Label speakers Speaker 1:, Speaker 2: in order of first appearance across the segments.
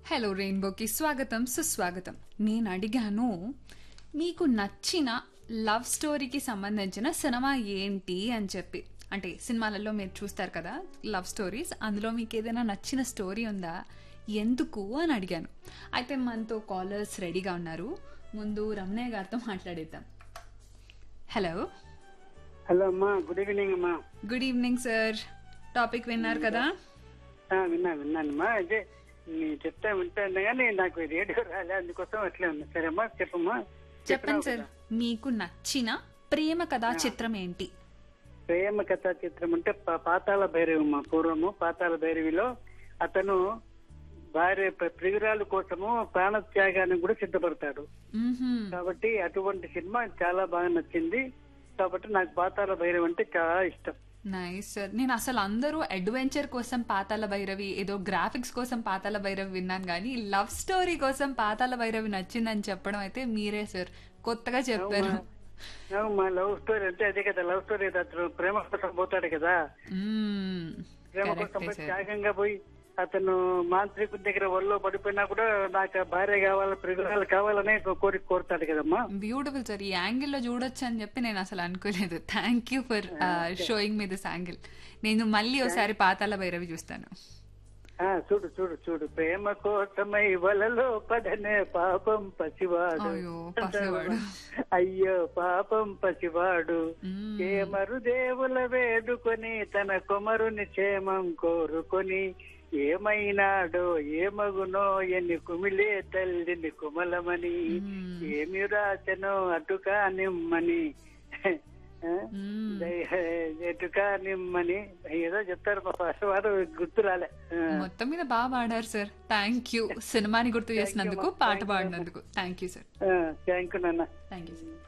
Speaker 1: Hello రెయిన్బోకి స్వాగతం సుస్వాగతం నేను అడిగాను మీకు నచ్చిన లవ్ స్టోరీకి సంబంధించిన సినిమా ఏంటి అని చెప్పి అంటే సినిమాలలో మీరు చూస్తారు కదా లవ్ స్టోరీస్ అందులో మీకు ఏదైనా నచ్చిన స్టోరీ ఉందా ఎందుకు అని అడిగాను అయితే మనతో కాలర్స్ రెడీగా ఉన్నారు ముందు రమణయ్య గారితో మాట్లాడేద్దాం హలో
Speaker 2: హలో అమ్మా గుడ్ ఈవినింగ్ అమ్మా
Speaker 1: గుడ్ ఈవినింగ్ సార్ టాపిక్ విన్నారు కదా
Speaker 2: ఆ, విన్నా విన్నానమ్మా అదే నీ చెప్తా వింటాను కానీ నాకు రేడియో రాలే అందుకోసం అట్లే ఉన్నా సరే అమ్మా చెప్పమ్మా
Speaker 1: చెప్పండి సార్ మీకు నచ్చిన ప్రేమ కథా చిత్రం ఏంటి
Speaker 2: ప్రేమ కథా చిత్రం అంటే పా- పాతాళ భైరవి అమ్మా పూర్వము పాతాళ భైరవిలో అతను భార్య ప్ర- ప్రియురాల కోసము ప్రాణత్యాగానికి కూడా సిద్ధపడతాడు
Speaker 1: మ్మ్హ్మ్.
Speaker 2: కాబట్టి అటువంటి సినిమా చాలా బాగా నచ్చింది కాబట్టి నాకు పాతాళ భైరవి అంటే చాలా ఇష్టం
Speaker 1: నైస్ సార్ నేను అసలు అందరూ అడ్వెంచర్ కోసం పాతాల భైరవి ఏదో గ్రాఫిక్స్ కోసం పాతాల భైరవి విన్నాను కానీ లవ్ స్టోరీ కోసం పాతాల భైరవి నచ్చిందని చెప్పడం అయితే మీరే సార్ కొత్తగా చెప్పారు
Speaker 2: మా లవ్ స్టోరీ అంటే అదే కదా లవ్ స్టోరీ అతను ప్రేమ కోసం పోతాడు కదా
Speaker 1: మ్మ్.
Speaker 2: ప్రేమ కోసం
Speaker 1: కరెక్టే
Speaker 2: పోయి
Speaker 1: సార్
Speaker 2: త్యాగంగా పోయి అతను మాంత్రికుడి దగ్గర ఒళ్ళో పడిపోయినా కూడా నాకు ఆ భార్య కావాలి ప్రియురాలు కావాలనే కోరిక కోరుతాడు కదమ్మా
Speaker 1: బ్యూటిఫుల్ సార్ ఈ యాంగిల్ లో చూడొచ్చు అని చెప్పి నేను అసలు అనుకోలేదు thank you for showing me this angle నేను మళ్ళీ ఒకసారి పాతాల భైరవి చూస్తాను
Speaker 2: ఆ, చూడు చూడు చూడు ప్రేమ కోసమై వలలో పడనే పాపం పసివాడు
Speaker 1: అయ్యో, పసివాడు.
Speaker 2: అయ్యో పాపం పసివాడు
Speaker 1: మ్మ్.
Speaker 2: కేమరు దేవుల వేడుకొని తన కొమరుని క్షేమం కోరుకొని ఏమైనాడో ఏమగునో ఎన్ని కుమిలే తల్లిని కుమలమని
Speaker 1: మ్మ్.
Speaker 2: ఏమి రాచనో అటుకా నిమ్మని ఆ?
Speaker 1: మ్మ్.
Speaker 2: దయ- ఎటుకా నిమ్మని ఏదో చెప్తారు మా వాడు గుర్తు రాలే ఆ.
Speaker 1: మొత్తం మీద బాగా పాడారు సార్ థ్యాంక్ యూ సినిమాని గుర్తు చేసినందుకు పాట పాడినందుకు thank you sir
Speaker 2: thank you నాన్న
Speaker 1: థ్యాంక్ యూ సార్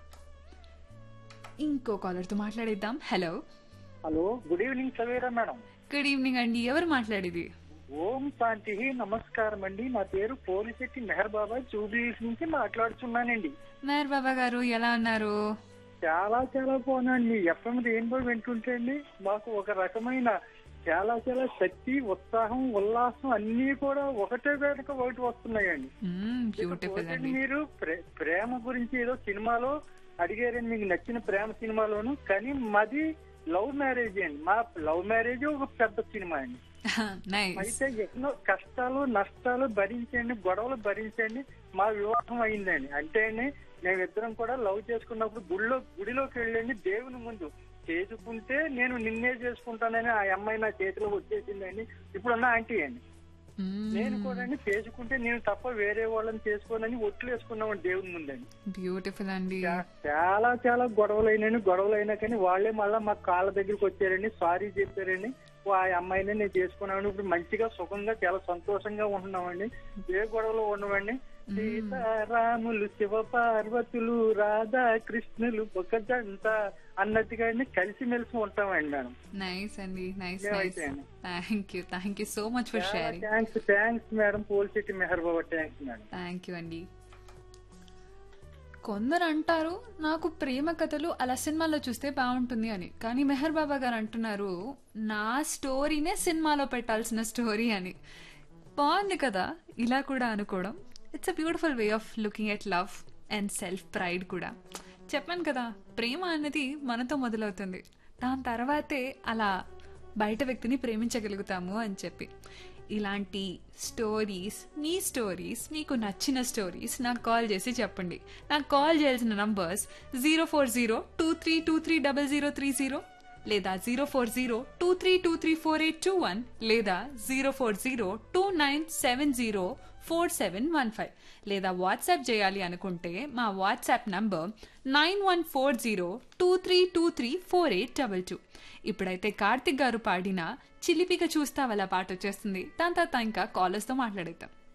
Speaker 1: ఇంకో కాలర్ తో మాట్లాడేద్దాం hello
Speaker 3: hello good evening Savera madam
Speaker 1: good evening అండి ఎవరు మాట్లాడేది
Speaker 3: ఓం శాంతి నమస్కారం అండి నా పేరు పోలిశెట్టి మెహర్ బాబా జూబ్లీస్ నుంచి మాట్లాడుతున్నానండి
Speaker 1: మేర్ బాబా గారు ఎలా ఉన్నారు
Speaker 3: చాలా చాలా బాగున్నాండి మీ ఎఫ్ఎం రెయిన్బో వింటుంటే అండి మాకు ఒక రకమైన చాలా చాలా శక్తి ఉత్సాహం ఉల్లాసం అన్ని కూడా ఒకటే వేదిక ఒకటి వస్తున్నాయండి
Speaker 1: బ్యూటిఫుల్
Speaker 3: ఇకపోతే
Speaker 1: అండి
Speaker 3: మీరు ప్రే- ప్రేమ గురించి ఏదో సినిమాలో అడిగారండి మీకు నచ్చిన ప్రేమ సినిమాలోను కానీ మాది లవ్ మ్యారేజ్ అండి మా లవ్ మ్యారేజ్ ఒక పెద్ద సినిమా అండి
Speaker 1: నైస్
Speaker 3: అయితే ఎన్నో కష్టాలు నష్టాలు భరించండి గొడవలు భరించండి మా వివాహం అయిందండి అంటే మేమిద్దరం కూడా లవ్ చేసుకున్నప్పుడు గుడిలో గుడిలోకి వెళ్ళండి దేవుని ముందు చేసుకుంటే నేను నిన్నే చేసుకుంటానని ఆ అమ్మాయి నా చేతిలో వచ్చేసిందండి ఇప్పుడున్న ఆంటీ అండి నేను కూడా అండి చేసుకుంటే నేను తప్ప వేరే వాళ్ళని చేసుకోనని ఒట్లు వేసుకున్నామండి దేవుని ముందండి
Speaker 1: బ్యూటిఫుల్ అండి
Speaker 3: చా- చాలా చాలా గొడవలు అయినాయి గొడవలు అయినా కానీ వాళ్ళే మళ్ళీ మా కాళ్ళ దగ్గరికి వచ్చారండి సారీ చెప్పారండి ఓ ఆ అమ్మాయిని నేను చేసుకున్నాను ఇప్పుడు మంచిగా సుఖంగా చాలా సంతోషంగా ఉంటున్నామండి ఏ గొడవలు ఉండవండి సీతారాములు శివ పార్వతులు రాధా కృష్ణులు ఒక జంట అన్నట్టుగా అండి కలిసిమెలిసి ఉంటామండి మేడం
Speaker 1: నైస్ అండి నైస్ నైస్
Speaker 3: ఏమైతే అండి.
Speaker 1: Thank you thank you so much for sharing
Speaker 3: thanks thanks madam Polisetty Meher Baba thanks madam
Speaker 1: thank you అండి కొందరు అంటారు నాకు ప్రేమ కథలు అలా సినిమాలో చూస్తే బాగుంటుంది అని కానీ మెహర్ బాబా గారు అంటున్నారు నా స్టోరీనే సినిమాలో పెట్టాల్సిన స్టోరీ అని బాగుంది కదా ఇలా కూడా అనుకోవడం it's a beautiful way of looking at love and self pride కూడా చెప్పాను కదా ప్రేమ అనేది మనతో మొదలవుతుంది దాని తర్వాతే అలా బయట వ్యక్తిని ప్రేమించగలుగుతాము అని చెప్పి ఇలాంటి స్టోరీస్ మీ స్టోరీస్ మీకు నచ్చిన స్టోరీస్ నాకు కాల్ చేసి చెప్పండి నాకు కాల్ చేయాల్సిన numbers zero four zero two three two three double zero three zero లేదా zero four zero two three two three four eight two one లేదా zero four zero two nine seven zero four seven one five లేదా WhatsApp చేయాలి అనుకుంటే మా WhatsApp number nine one four zero two three two three four eight double two ఇప్పుడైతే కార్తిక్ గారు పాడిన చిలిపిగా చూస్తావలా పాట వచ్చేస్తుంది దాని తర్వాత ఇంకా కాలర్స్తో మాట్లాడేద్దాం